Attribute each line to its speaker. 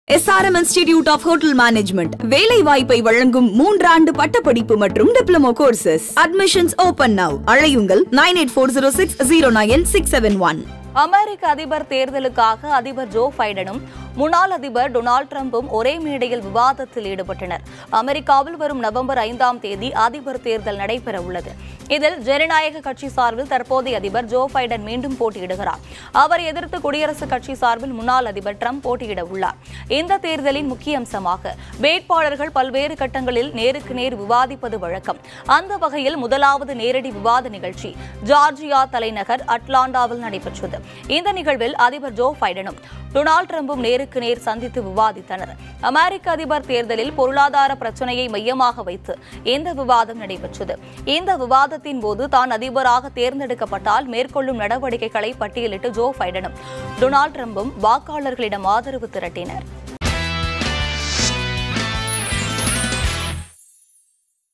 Speaker 1: SRM institute of hotel management வேலை வாய்ப்பை வழங்கும் மூன்றாண்டு பட்டப்படிப்பு மற்றும் diploma courses admissions open now அழையுங்கள் nine eight four zero six zero nine six seven one
Speaker 2: அமெரிக்க அதிபர் தேர்தலுக்காக அதிபர் ஜோ பைடனும் முன்னாள் அதிபர் டொனால்ட் ட்ரம்பும் ஒரே மேடையில் விவாதத்தில் ஈடுபட்டனர் அமெரிக்காவில் வரும் நவம்பர் ஐந்தாம் தேதி அதிபர் தேர்தல் நடைபெற உள்ளது இதில் ஜனநாயக கட்சி சார்பில் தற்போதைய அதிபர் ஜோ பைடன் மீண்டும் போட்டியிடுகிறார் அவரை எதிர்த்து குடியரசுக் கட்சி சார்பில் முன்னாள் அதிபர் ட்ரம்ப் போட்டியிட உள்ளார் இந்த தேர்தலின் முக்கிய அம்சமாக வேட்பாளர்கள் பல்வேறு கட்டங்களில் நேருக்கு நேர் விவாதிப்பது வழக்கம் அந்த வகையில் முதலாவது நேரடி விவாத நிகழ்ச்சி ஜார்ஜியா தலைநகர் அட்லாண்டாவில் நடைபெற்றது இந்த நிகழ்வில் அதிபர் ஜோ பைடனும் டொனால்ட் ட்ரம்பும் நேருக்கு நேர் சந்தித்து விவாதித்தனர் அமெரிக்க அதிபர் தேர்தலில் பொருளாதார பிரச்சனையை மையமாக வைத்து இந்த விவாதம் நடைபெற்றது இந்த விவாதத்தின் போது தான் அதிபராக தேர்ந்தெடுக்கப்பட்டால் மேற்கொள்ளும் நடவடிக்கைகளை பட்டியலிட்டு ஜோ பைடனும் டொனால்ட் ட்ரம்பும் வாக்காளர்களிடம் ஆதரவு திரட்டினர்